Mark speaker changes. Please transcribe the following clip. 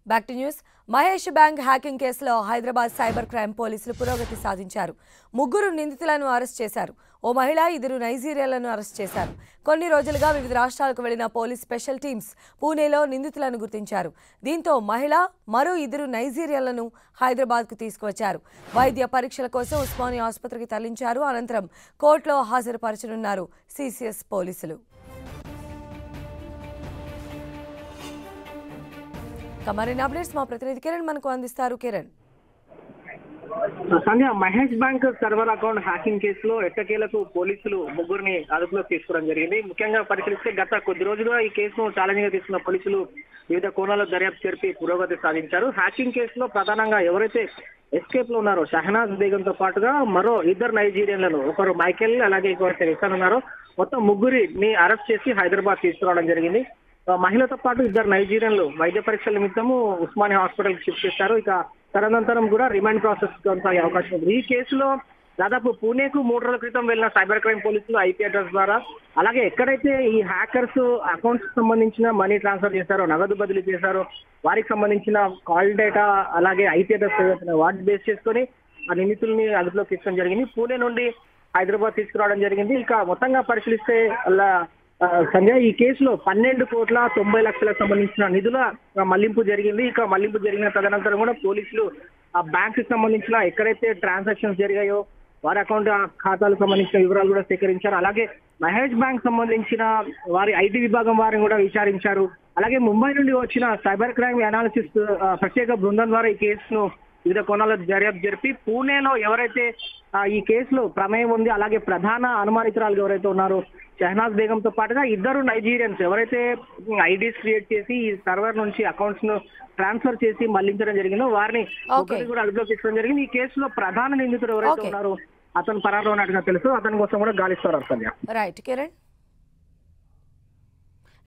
Speaker 1: Back to news Mahesh bank hacking కేసులో Hyderabad cyber crime పోలీసులు పురోగతి సాధించారు ముగ్గురు నిందితులను అరెస్ట్ చేశారు ఓ మహిళ ఇద్దరు నైజీరియాలను అరెస్ట్ చేశారు కొన్ని రోజులుగా వివిధ రాష్ట్రాలకు వెళ్లిన పోలీస్ స్పెషల్ టీమ్స్ పూణేలో నిందితులను గుర్తించారు దీంతో మహిళ మరో ఇద్దరు నైజీరియాలను హైదరాబాద్కు తీసుకువచ్చారు వైద్య పరీక్షల కోసం ఉస్మానియా ఆసుపత్రికి తరలించారు అనంతరం కోర్టులో హాజరుపరచనున్నారు సిసిఎస్ పోలీసులు ఇక మరిన్ని అప్డేట్స్ మా ప్రతినిధి కిరణ్ మనకు అందిస్తారు Kiran
Speaker 2: Sandhya Mahesh bank server account hacking కేసులో ఎట్టకేలకు పోలీసులు ముగ్గురిని అదుపులోకి తీసుకోవడం జరిగింది ముఖ్యంగా పరిశీలిస్తే గత కొద్ది రోజులుగా ఈ కేసును ఛాలెంజ్ గా తీసుకున్న పోలీసులు వివిధ కోణాల్లో దర్యాప్తు జరిపి పురోగతి సాధించారు హ్యాకింగ్ కేసులో ప్రధానంగా ఎవరైతే ఎస్కేప్ లో ఉన్నారో షహనాజ్ బేగంతో పాటుగా మరో ఇద్దరు నైజీరియన్లను ఒకరు మైకేల్ అలాగే ఇంకొకరు రిసాన్ ఉన్నారో మొత్తం ముగ్గురిని అరెస్ట్ చేసి హైదరాబాద్ తీసుకురావడం జరిగింది ఆ మహిళతో పాటు ఇద్దరు నైజీరియన్లు వైద్య పరీక్షల నిమిత్తము ఉస్మానియా హాస్పిటల్ కి షిఫ్ట్ చేశారు ఇక తదనంతరం కూడా రిమాండ్ ప్రాసెస్ కొనసాగే అవకాశం ఉంది ఈ కేసులో దాదాపు పూణేకు మూడు రోజుల క్రితం వెళ్ళిన సైబర్ క్రైమ్ పోలీసులు ఐపీ అడ్రస్ ద్వారా అలాగే ఎక్కడైతే ఈ హ్యాకర్స్ అకౌంట్స్ సంబంధించిన మనీ ట్రాన్స్ఫర్ చేశారో నగదు బదిలీ చేశారో వారికి సంబంధించిన కాల్ డేటా అలాగే ఐపీ అడ్రస్ వాటిని బేస్ చేసుకొని ఆ నిందితుల్ని అదుపులోకి తీసుకోవడం జరిగింది పూణే నుండి హైదరాబాద్ తీసుకురావడం జరిగింది ఇక మొత్తంగా పరిశీలిస్తే అలా ఆ, సంజయ్ ఈ కేసులో పన్నెండు కోట్ల తొంభై లక్షలకు సంబంధించిన నిధుల ఆ, మళ్లింపు జరిగింది ఇక మళ్లింపు జరిగిన తదనంతరం కూడా పోలీసులు ఆ బ్యాంక్ కి సంబంధించిన ఎక్కడైతే ట్రాన్సాక్షన్స్ జరిగాయో వారి అకౌంట్ ఖాతాలకు సంబంధించిన వివరాలు కూడా సేకరించారు అలాగే మహేష్ బ్యాంక్ సంబంధించిన వారి ఐటీ విభాగం వారిని కూడా విచారించారు అలాగే ముంబై నుండి వచ్చిన సైబర్ క్రైమ్ అనాలిసిస్ ఆ, ప్రత్యేక బృందం ద్వారా ఈ కేసును వివిధ కోణాల దర్యాప్తు జరిపి పూణేలో ఎవరైతే ఆ, ఈ కేసులో ప్రమేయం ఉంది అలాగే ప్రధాన అనుమానితురాలు ఎవరైతే ఉన్నారో షహనాజ్ బేగంతో పాటుగా ఇద్దరు నైజీరియన్స్ ఎవరైతే ఐడీస్ క్రియేట్ చేసి ఈ సర్వర్ నుంచి అకౌంట్స్ ను ట్రాన్స్ఫర్ చేసి మళ్లించడం జరిగిందో వారిని ముగ్గురిని కూడా అదుపులోకి తీసుకోవడం జరిగింది ఈ కేసులో ప్రధాన నిందితుడు ఎవరైతే
Speaker 1: Okay.
Speaker 2: ఉన్నారో అతను పరారులో ఉన్నట్టుగా తెలుసు అతని కోసం కూడా గాలిస్తారు అసలు
Speaker 1: రైట్ కిరణ్